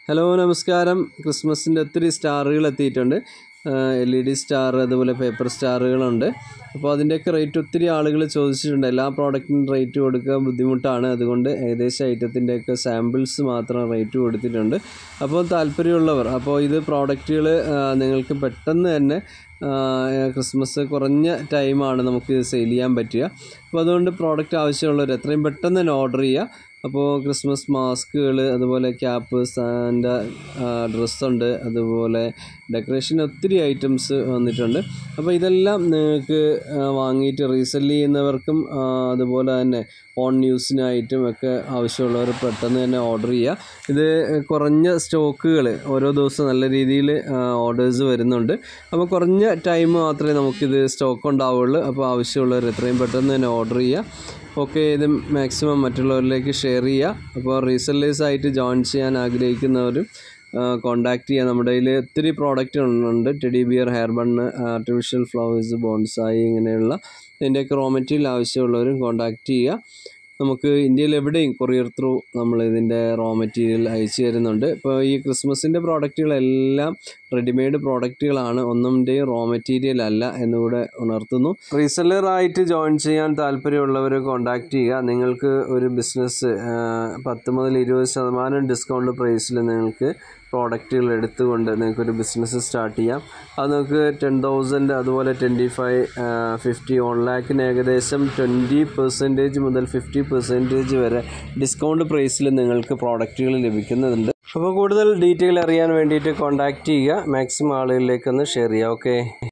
hello നമസ്കാരം ക്രിസ്മസിൻ്റെ ഒത്തിരി സ്റ്റാറുകൾ എത്തിയിട്ടുണ്ട് എൽ ഇ ഡി സ്റ്റാർ അതുപോലെ പേപ്പർ സ്റ്റാറുകളുണ്ട് അപ്പോൾ അതിൻ്റെയൊക്കെ റേറ്റ് ഒത്തിരി ആളുകൾ ചോദിച്ചിട്ടുണ്ട് എല്ലാ പ്രോഡക്റ്റിനും റേറ്റ് കൊടുക്കുക ബുദ്ധിമുട്ടാണ് അതുകൊണ്ട് ഏകദേശം ഐറ്റത്തിൻ്റെയൊക്കെ സാമ്പിൾസ് മാത്രം റേറ്റ് കൊടുത്തിട്ടുണ്ട് അപ്പോൾ താല്പര്യമുള്ളവർ അപ്പോൾ ഇത് പ്രോഡക്റ്റുകൾ നിങ്ങൾക്ക് പെട്ടെന്ന് തന്നെ ആ, ക്രിസ്മസ് കുറഞ്ഞ ടൈമാണ് നമുക്ക് സെയിൽ ചെയ്യാൻ പറ്റുക അപ്പോൾ അതുകൊണ്ട് പ്രോഡക്റ്റ് ആവശ്യമുള്ളവർ എത്രയും പെട്ടെന്ന് തന്നെ ഓർഡർ ചെയ്യുക അപ്പോൾ ക്രിസ്മസ് മാസ്കുകൾ അതുപോലെ ക്യാപ്പ് സാൻ്റെ ഡ്രസ്സുണ്ട് അതുപോലെ ഡെക്കറേഷൻ ഒത്തിരി ഐറ്റംസ് വന്നിട്ടുണ്ട് അപ്പോൾ ഇതെല്ലാം നിങ്ങൾക്ക് ആ, വാങ്ങിയിട്ട് റീസെല് ചെയ്യുന്നവർക്കും ആ, അതുപോലെ തന്നെ ഓൺ യൂസിനായിട്ടും ഒക്കെ ആവശ്യമുള്ളവർ പെട്ടെന്ന് തന്നെ ഓർഡർ ചെയ്യുക ഇത് കുറഞ്ഞ സ്റ്റോക്കുകൾ ഓരോ ദിവസവും നല്ല രീതിയിൽ ഓർഡേഴ്സ് വരുന്നുണ്ട് അപ്പോൾ കുറഞ്ഞ ടൈം മാത്രമേ നമുക്കിത് സ്റ്റോക്ക് ഉണ്ടാവുള്ളൂ അപ്പോൾ ആവശ്യമുള്ളവർ എത്രയും പെട്ടെന്ന് തന്നെ ഓർഡർ ചെയ്യുക ഓക്കെ ഇത് മാക്സിമം മറ്റുള്ളവരിലേക്ക് ഷെയർ ചെയ്യുക അപ്പോൾ റീസെല്ലേഴ്സ് ആയിട്ട് ജോയിൻ ചെയ്യാൻ ആഗ്രഹിക്കുന്നവരും കോണ്ടാക്ട് ചെയ്യുക നമ്മുടെ കയ്യിൽ ഒത്തിരി പ്രോഡക്റ്റുകളുണ്ട് teddy bear hair bun artificial flowers bonsai ഇങ്ങനെയുള്ള ഇതിൻ്റെയൊക്കെ റോ മെറ്റീരിയൽ ആവശ്യമുള്ളവരും കോണ്ടാക്ട് ചെയ്യുക നമുക്ക് ഇന്ത്യയിൽ എവിടെയും കൊറിയർ ത്രൂ നമ്മൾ ഇതിൻ്റെ റോ മെറ്റീരിയൽ അയച്ചു തരുന്നുണ്ട് ഇപ്പോൾ ഈ ക്രിസ്മസിൻ്റെ പ്രോഡക്റ്റുകളെല്ലാം റെഡിമെയ്ഡ് പ്രോഡക്റ്റുകളാണ് ഒന്നിൻ്റെയും റോ മെറ്റീരിയൽ അല്ല എന്നുകൂടെ ഉണർത്തുന്നു റീസെല്ലറായിട്ട് ജോയിൻ ചെയ്യാൻ താല്പര്യമുള്ളവർ കോൺടാക്ട് ചെയ്യുക നിങ്ങൾക്ക് ഒരു ബിസിനസ് പത്ത് മുതൽ ഇരുപത് ശതമാനം ഡിസ്കൗണ്ട് പ്രൈസിൽ നിങ്ങൾക്ക് പ്രോഡക്റ്റുകൾ എടുത്തുകൊണ്ട് നിങ്ങൾക്കൊരു ബിസിനസ് സ്റ്റാർട്ട് ചെയ്യാം അത് നിങ്ങൾക്ക് ടെൻ തൗസൻഡ് അതുപോലെ ട്വൻറ്റി ഫൈവ് ഫിഫ്റ്റി വൺ ലാക്കിന് ഏകദേശം ട്വൻറ്റി പെർസെൻറ്റേജ് മുതൽ ഫിഫ്റ്റി പെർസെൻറ്റേജ് വരെ ഡിസ്കൗണ്ട് പ്രൈസിൽ നിങ്ങൾക്ക് പ്രോഡക്റ്റുകൾ ലഭിക്കുന്നുണ്ട് അപ്പോൾ കൂടുതൽ ഡീറ്റെയിൽ അറിയാൻ വേണ്ടിയിട്ട് കോൺടാക്റ്റ് ചെയ്യുക മാക്സിമം ആളുകളിലേക്കൊന്ന് ഷെയർ ചെയ്യുക ഓക്കെ